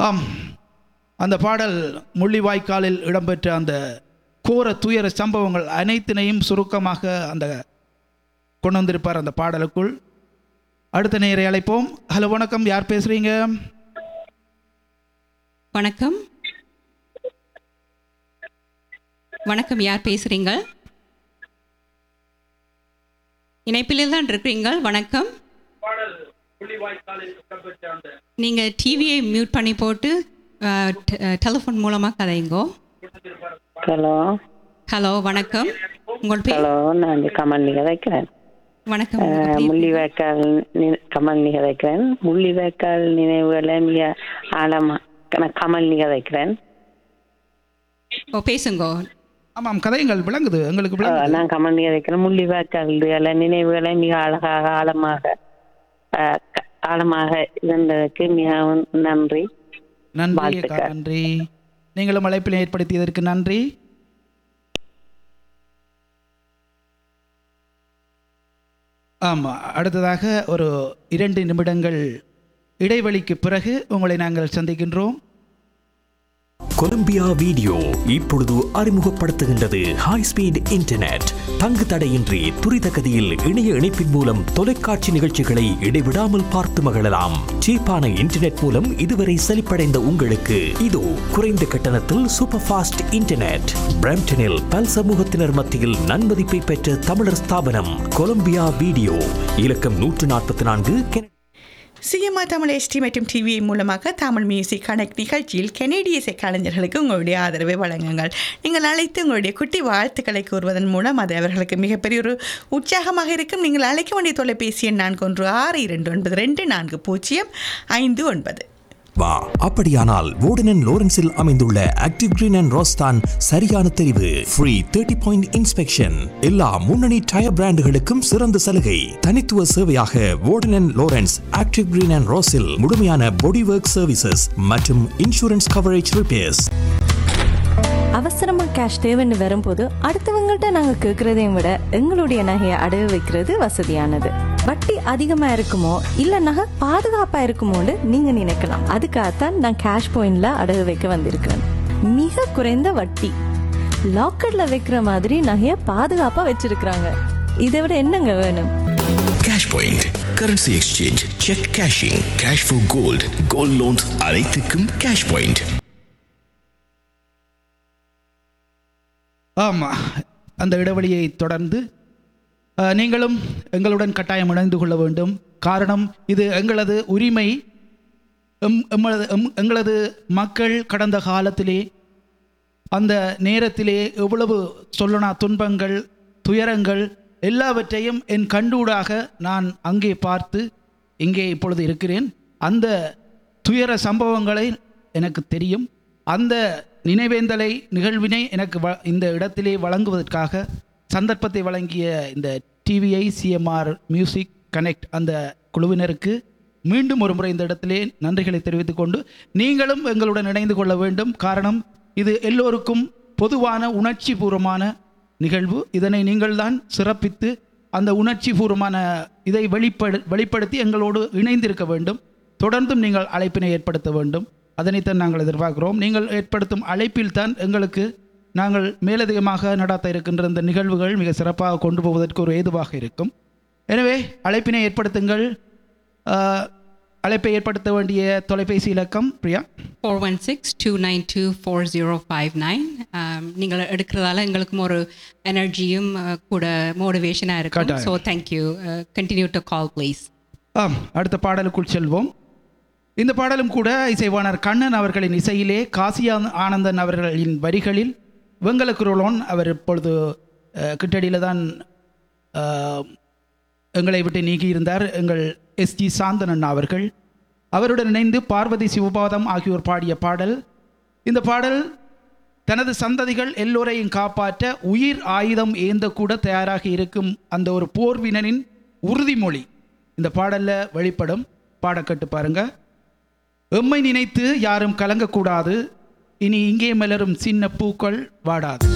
ஆம் அந்த பாடல் முள்ளிவாய்க்காலில் இடம்பெற்ற அந்த கோர துயர சம்பவங்கள் அனைத்தினையும் சுருக்கமாக அந்த கொண்டு வந்திருப்பார் அந்த பாடலுக்குள் அடுத்த நேரை அழைப்போம் ஹலோ வணக்கம் யார் பேசுறீங்க வணக்கம் வணக்கம் யார் பேசுறீங்க இணைப்பில் தான் இருக்கிறீங்க வணக்கம் நீங்க டிவியை மியூட் பண்ணி போட்டு டெலிஃபோன் மூலமா கதைங்கோ ஹலோ ஹலோ வணக்கம் உங்கள் பேர் ஹலோ நான் இங்க கமல் நிக வைக்கிறேன் வணக்கம் உங்க அஹ், பேர்? முள்ளிவாய்க்கால் நி- கமல் நிக வைக்கிறேன் முள்ளிவாய்க்கால் நினைவுகளை மிக ஆழமா நான் கமல் நிக வைக்கிறேன் ஓ பேசுங்கோ ஆமாம் கதைகள் விளங்குது எங்களுக்கு விளங்குது நான் கமல் நிக வைக்கிறேன் முள்ளிவாய்க்கால் நினைவுகளை மிக அழகாக ஆழமாக அஹ், க- ஆழமாக இருந்ததற்கு மிகவும் நன்றி நன்றி அக்கா வாழ்த்துக்கள். நன்றி நீங்களும் அழைப்பில் ஏற்படுத்தியதற்கு நன்றி ஆமாம் அடுத்ததாக ஒரு இரண்டு நிமிடங்கள் இடைவெளிக்கு பிறகு உங்களை நாங்கள் சந்திக்கின்றோம் கொலம்பியா வீடியோ இப்பொழுது அறிமுகப்படுத்துகின்றது ஹை ஸ்பீட் இன்டர்நெட் தங்கு தடையின்றி துரித கதியில் இணைய இணைப்பின் மூலம் தொலைக்காட்சி நிகழ்ச்சிகளை இடைவிடாமல் பார்த்து மகிழலாம் சீப்பான இன்டர்நெட் மூலம் இதுவரை செழிப்படைந்த உங்களுக்கு இதோ குறைந்த கட்டணத்தில் சூப்பர் ஃபாஸ்ட் இன்டர்நெட் பிரம்டனில் பல் சமூகத்தினர் மத்தியில் நன்மதிப்பை பெற்ற தமிழர் ஸ்தாபனம் கொலம்பியா வீடியோ இலக்கம் நூற்று நாற்பத்தி நான்கு சிஎம்ஆர் தமிழ் எஸ்டி மற்றும் டிவி மூலமாக தமிழ் மியூசிக் கனெக்ட் நிகழ்ச்சியில் கெனடிய இசை கலைஞர்களுக்கு உங்களுடைய ஆதரவை வழங்குங்கள் நீங்கள் அழைத்து உங்களுடைய குட்டி வாழ்த்துக்களை கூறுவதன் மூலம் அது அவர்களுக்கு மிகப்பெரிய ஒரு உற்சாகமாக இருக்கும் நீங்கள் அழைக்க வேண்டிய தொலைபேசி எண் நான்கு ஒன்று ஆறு இரண்டு ஒன்பது ரெண்டு நான்கு பூஜ்ஜியம் ஐந்து ஒன்பது வா அப்படியானால் வோர்டன் லோரன்ஸில் அமைந்துள்ள ஆக்டிவ் கிரீன் அண்ட் ரோஸ்தான் சரியான தெரிவு ஃப்ரீ தேர்ட்டி பாயிண்ட் இன்ஸ்பெக்ஷன் எல்லா முன்னணி டயர் பிராண்டுகளுக்கும் சிறந்த சலுகை தனித்துவ சேவையாக Warden Lawrence active green and ரோஸில் முழுமையான பாடி ஒர்க் சர்வீசஸ் மற்றும் இன்சூரன்ஸ் கவரேஜ் ரிப்பேர்ஸ் அவசரமா கேஷ் தேவைன்னு வரும்போது அடுத்தவங்கள்ட்ட நாங்க கேட்கறதையும் விட எங்களுடைய நகையை அடகு வைக்கிறது வசதியானது வட்டி அதிகமா இருக்குமோ இல்ல நகை பாதுகாப்பா இருக்குமோன்னு நீங்க நினைக்கலாம் அதுக்காகத்தான் நான் கேஷ் பாயிண்ட்ல அடகு வைக்க வந்திருக்கிறேன் மிக குறைந்த வட்டி லாக்கர்ல வைக்கிற மாதிரி நகையை பாதுகாப்பா வச்சிருக்கிறாங்க இதை விட என்னங்க வேணும் cash point currency exchange cheque cashing cash for gold gold loans அனைத்துக்கும் கேஷ் பாயிண்ட் ஆமாம் அந்த இடைவெளியை தொடர்ந்து அஹ், நீங்களும் எங்களுடன் கட்டாயம் இணைந்து கொள்ள வேண்டும் காரணம் இது எங்களது உரிமை எம் எம்மளது எம் எங்களது மக்கள் கடந்த காலத்திலே அந்த நேரத்திலே எவ்வளவு சொல்லனா துன்பங்கள் துயரங்கள் எல்லாவற்றையும் என் கண்டூடாக நான் அங்கே பார்த்து இங்கே இப்பொழுது இருக்கிறேன் அந்த துயர சம்பவங்களை எனக்கு தெரியும் அந்த நினைவேந்தலை நிகழ்வினை எனக்கு வ இந்த இடத்திலே வழங்குவதற்காக சந்தர்ப்பத்தை வழங்கிய இந்த டிவிஐ சிஎம்ஆர் மியூசிக் கனெக்ட் அந்த குழுவினருக்கு மீண்டும் ஒரு முறை இந்த இடத்திலே நன்றிகளை தெரிவித்துக் கொண்டு நீங்களும் எங்களுடன் இணைந்து கொள்ள வேண்டும் காரணம் இது எல்லோருக்கும் பொதுவான உணர்ச்சி பூர்வமான நிகழ்வு இதனை நீங்கள்தான் சிறப்பித்து அந்த உணர்ச்சி பூர்வமான இதை வெளிப்படு வெளிப்படுத்தி எங்களோடு இணைந்திருக்க வேண்டும் தொடர்ந்தும் நீங்கள் அழைப்பினை ஏற்படுத்த வேண்டும் அதனைத்தான் நாங்கள் எதிர்பார்க்கிறோம் நீங்கள் ஏற்படுத்தும் அழைப்பில் தான் எங்களுக்கு நாங்கள் மேலதிகமாக நடாத்த இருக்கின்ற இந்த நிகழ்வுகள் மிக சிறப்பாக கொண்டு போவதற்கு ஒரு ஏதுவாக இருக்கும் எனவே அழைப்பினை ஏற்படுத்துங்கள் ஆஹ், அழைப்பை ஏற்படுத்த வேண்டிய தொலைபேசி இலக்கம் Priya four one six two nine two four zero five nine நீங்கள் எடுக்கிறதால எங்களுக்கும் ஒரு எனர்ஜியும் கூட மோட்டிவேஷனாக இருக்கும் கட்டாயம். So thank you continue to call please ஆம் அடுத்த பாடலுக்குள் செல்வோம் இந்த பாடலும் கூட இசைவாணர் கண்ணன் அவர்களின் இசையிலே காசியா ஆனந்தன் அவர்களின் வரிகளில் வெங்கல குரலோன் அவர் இப்பொழுது அஹ், கிட்டடியில் தான் அஹ், எங்களை விட்டு நீங்கியிருந்தார் எங்கள் எஸ்ஜி சாந்தனன் அவர்கள் அவருடன் இணைந்து பார்வதி சிவபாதம் ஆகியோர் பாடிய பாடல் இந்த பாடல் தனது சந்ததிகள் எல்லோரையும் காப்பாற்ற உயிர் ஆயுதம் ஏந்தக்கூட தயாராக இருக்கும் அந்த ஒரு போர்வினனின் உறுதிமொழி இந்த பாடல்ல வெளிப்படும் பாடக்கட்டு பாருங்க எம்மை நினைத்து யாரும் கலங்கக்கூடாது இனி இங்கே மலரும் சின்ன பூக்கள் வாடாது